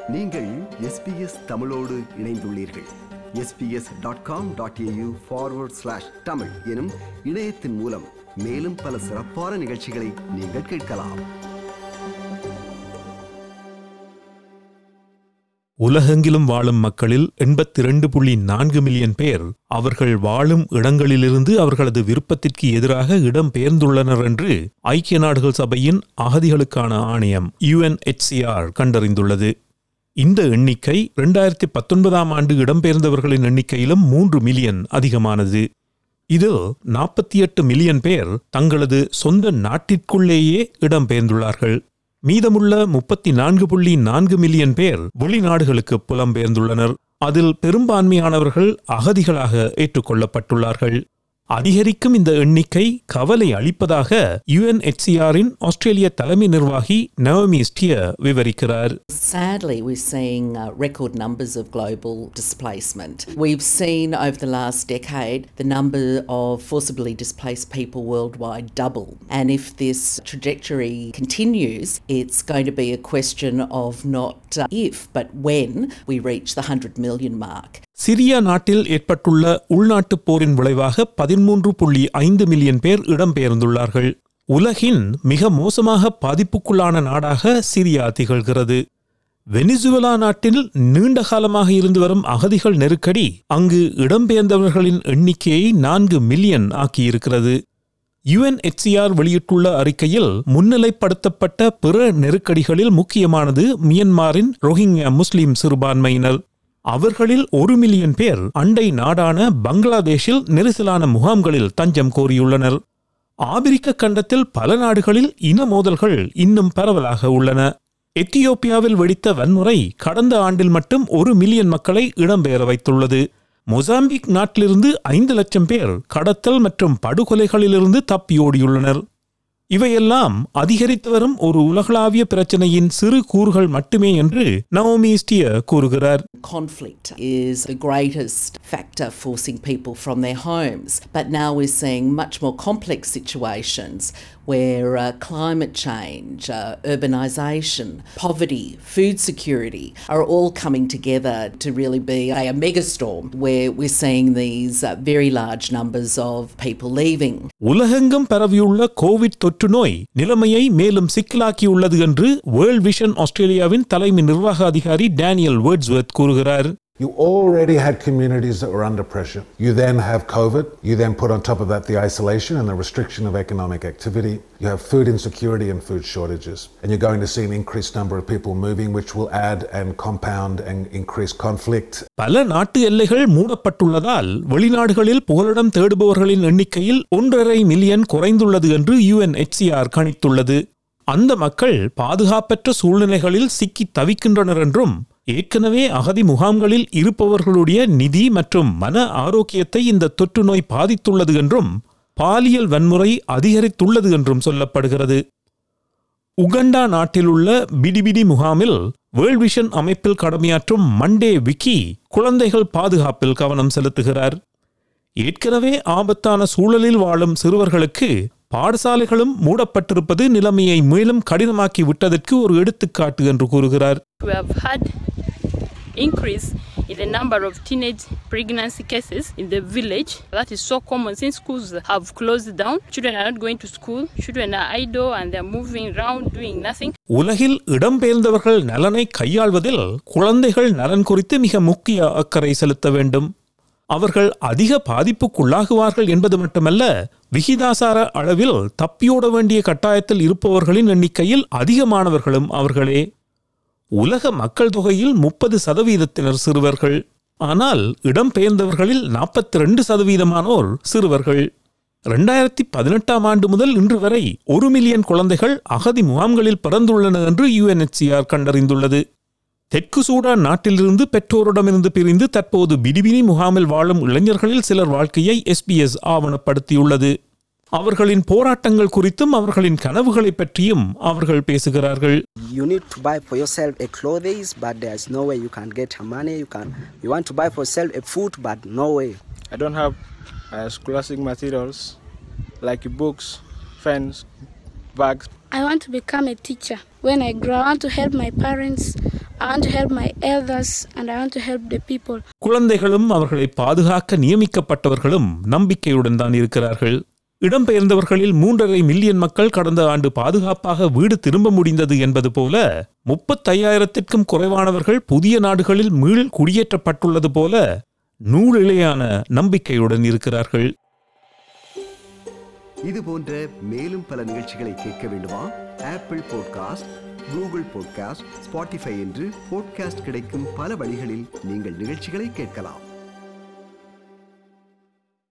நீங்கள் எஸ்பிஎஸ் தமிழோடு இணைந்துள்ளீர்கள் SBS dot com dot AU forward slash Tamil எனும் இணையத்தின் மூலம் மேலும் பல சிறப்பான நிகழ்ச்சிகளை நீங்கள் கேட்கலாம் உலகெங்கிலும் வாழும் மக்களில் எண்பத்தி ரெண்டு புள்ளி நான்கு மில்லியன் பேர் அவர்கள் வாழும் இடங்களிலிருந்து அவர்களது விருப்பத்திற்கு எதிராக இடம் பெயர்ந்துள்ளனர் என்று ஐக்கிய நாடுகள் சபையின் அகதிகளுக்கான ஆணையம் யுஎன்எச்சிஆர் கண்டறிந்துள்ளது இந்த எண்ணிக்கை இரண்டாயிரத்தி பத்தொன்பதாம் ஆண்டு இடம்பெயர்ந்தவர்களின் எண்ணிக்கையிலும் மூன்று மில்லியன் அதிகமானது இது நாற்பத்தி எட்டு மில்லியன் பேர் தங்களது சொந்த நாட்டிற்குள்ளேயே இடம்பெயர்ந்துள்ளார்கள் மீதமுள்ள முப்பத்தி நான்கு புள்ளி நான்கு மில்லியன் பேர் வெளிநாடுகளுக்கு புலம்பெயர்ந்துள்ளனர் அதில் பெரும்பான்மையானவர்கள் அகதிகளாக ஏற்றுக்கொள்ளப்பட்டுள்ளார்கள் அதிகரிக்கும் இந்த எண்ணிக்கை கவலை அளிப்பதாக யுஎன்எச்சிஆரின் ஆஸ்திரேலிய தலைமை நிர்வாகி நவமி ஸ்டியர் விவரிக்கிறார் Sadly, we're seeing uh, record numbers of global displacement. We've seen over the last decade the number of forcibly displaced people worldwide double. And if this trajectory continues, it's going to be a question of not uh, if, but when we reach the 100 million mark. Syria நாட்டில் ஏற்பட்டுள்ள உள்நாட்டுப் போரின் விளைவாக பதிமூன்று புள்ளி ஐந்து million பேர் இடம்பெயர்ந்துள்ளார்கள் உலகின் மிக மோசமாக பாதிப்புக்குள்ளான நாடாக சிரியா திகழ்கிறது வெனிசுவலா நாட்டில் நீண்ட காலமாக இருந்து வரும் அகதிகள் நெருக்கடி அங்கு இடம்பெயர்ந்தவர்களின் எண்ணிக்கையை நான்கு மில்லியன் ஆக்கியிருக்கிறது யுஎன்எச்சிஆர் வெளியிட்டுள்ள அறிக்கையில் முன்னிலைப்படுத்தப்பட்ட பிற நெருக்கடிகளில் முக்கியமானது மியன்மாரின் ரோஹிங்யா முஸ்லிம் சிறுபான்மையினர் அவர்களில் ஒரு மில்லியன் பேர் அண்டை நாடான பங்களாதேஷில் நெரிசலான முகாம்களில் தஞ்சம் கோரியுள்ளனர் ஆபிரிக்க கண்டத்தில் பல நாடுகளில் இன மோதல்கள் இன்னும் பரவலாக உள்ளன எத்தியோப்பியாவில் வெடித்த வன்முறை கடந்த ஆண்டில் மட்டும் ஒரு மில்லியன் மக்களை இடம்பெயர வைத்துள்ளது மொசாம்பிக் நாட்டிலிருந்து ஐந்து லட்சம் பேர் கடத்தல் மற்றும் படுகொலைகளிலிருந்து தப்பியோடியுள்ளனர் இவையெல்லாம் அதிகரித்து வரும் ஒரு உலகளாவிய பிரச்சனையின் சிறு கூறுகள் மட்டுமே என்று நவோமி ஸ்டியர் கூறுகிறார் Conflict is the greatest factor forcing people from their homes, but now we're seeing much more complex situations where uh, climate change, uh, urbanisation, poverty, food security are all coming together to really be a, a megastorm where we're seeing these uh, very large numbers of people leaving. உலகெங்கும் பரவியுள்ள Covid தொற்று நோய் நிலைமையை மேலும் சிக்கலாக்கியுள்ளது என்று world vision ஆஸ்திரேலியாவின் தலைமை நிர்வாக அதிகாரி டேனியல் வேர்ட்ஸ்வர்த் கூறுகிறார் You already had communities that were under pressure. You then have COVID. You then put on top of that the isolation and the restriction of economic activity. You have food insecurity and food shortages. And you're going to see an increased number of people moving, which will add and compound and increase conflict. பல நாட்டு எல்லைகள் மூடப்பட்டுள்ளதால் வெளிநாடுகளில் புகலிடம் தேடுபவர்களின் எண்ணிக்கையில் ஒன்றரை million குறைந்துள்ளது என்று UNHCR கணித்துள்ளது அந்த மக்கள் பாதுகாப்பற்ற சூழ்நிலைகளில் சிக்கி தவிக்கின்றனர் என்றும் ஏற்கனவே அகதி முகாம்களில் இருப்பவர்களுடைய நிதி மற்றும் மன ஆரோக்கியத்தை இந்த தொற்று நோய் பாதித்துள்ளது என்றும் பாலியல் வன்முறை அதிகரித்துள்ளது என்றும் சொல்லப்படுகிறது உகண்டா நாட்டிலுள்ள பிடிபிடி முகாமில் வேர்ல்ட் விஷன் அமைப்பில் கடமையாற்றும் மண்டே விக்கி குழந்தைகள் பாதுகாப்பில் கவனம் செலுத்துகிறார் ஏற்கனவே ஆபத்தான சூழலில் வாழும் சிறுவர்களுக்கு பாடசாலைகளும் மூடப்பட்டிருப்பது நிலைமையை மேலும் கடினமாக்கி விட்டதற்கு ஒரு எடுத்துக்காட்டு என்று கூறுகிறார் We have had increase in the number of teenage pregnancy cases in the village. That is so common since schools have closed down. Children are not going to school. Children are idle and they're moving around doing nothing. உலகில் இடம்பெயர்ந்தவர்கள் நலனை கையாள்வதில் குழந்தைகள் நலன் குறித்து மிக முக்கிய அக்கறை செலுத்த வேண்டும் அவர்கள் அதிக பாதிப்புக்குள்ளாகுவார்கள் என்பது மட்டுமல்ல விகிதாசார அளவில் தப்பியோட வேண்டிய கட்டாயத்தில் இருப்பவர்களின் எண்ணிக்கையில் அதிகமானவர்களும் அவர்களே உலக மக்கள் தொகையில் முப்பது சதவீதத்தினர் சிறுவர்கள் ஆனால் இடம்பெயர்ந்தவர்களில் நாற்பத்தி ரெண்டு சதவீதமானோர் சிறுவர்கள் ரெண்டாயிரத்தி பதினெட்டாம் ஆண்டு முதல் இன்று வரை ஒரு மில்லியன் குழந்தைகள் அகதி முகாம்களில் பிறந்துள்ளன என்று யுஎன்எச்சிஆர் கண்டறிந்துள்ளது தெற்கு சூடான் நாட்டிலிருந்து பெற்றோரிடமிருந்து பிரிந்து தற்போது பிடிபினி முகாமில் வாழும் இளைஞர்களில் சிலர் வாழ்க்கையை எஸ்பிஎஸ் ஆவணப்படுத்தியுள்ளது அவர்களின் போராட்டங்கள் குறித்தும் அவர்களின் கனவுகளை பற்றியும் அவர்கள் பேசுகிறார்கள் you need to buy for yourself a clothes but there's no way you can get money you can you want to buy for yourself a food but no way I don't have uh, scholastic materials like books, pens, bags. I want to become a teacher. When I grow, I want to help my parents I want to help my elders and I want to help the people. குழந்தைகளும் அவர்களை பாதுகாக்க நியமிக்கப்பட்டவர்களும் நம்பிக்கையுடன் தான் இருக்கிறார்கள் இடம்பெயர்ந்தவர்களில் மூன்றரை million மக்கள் கடந்த ஆண்டு பாதுகாப்பாக வீடு திரும்ப முடிந்தது என்பது போல முப்பத்தையாயிரத்திற்கும் குறைவானவர்கள் புதிய நாடுகளில் மீள் குடியேற்றப்பட்டுள்ளது போல நூலிழையான நம்பிக்கையுடன் இருக்கிறார்கள் இது போன்ற மேலும் பல நிகழ்ச்சிகளை கேட்க வேண்டுமா Apple podcast Google podcast Spotify என்று பாட்காஸ்ட் கிடைக்கும் பல வழிகளில் நீங்கள் நிகழ்ச்சிகளை கேட்கலாம்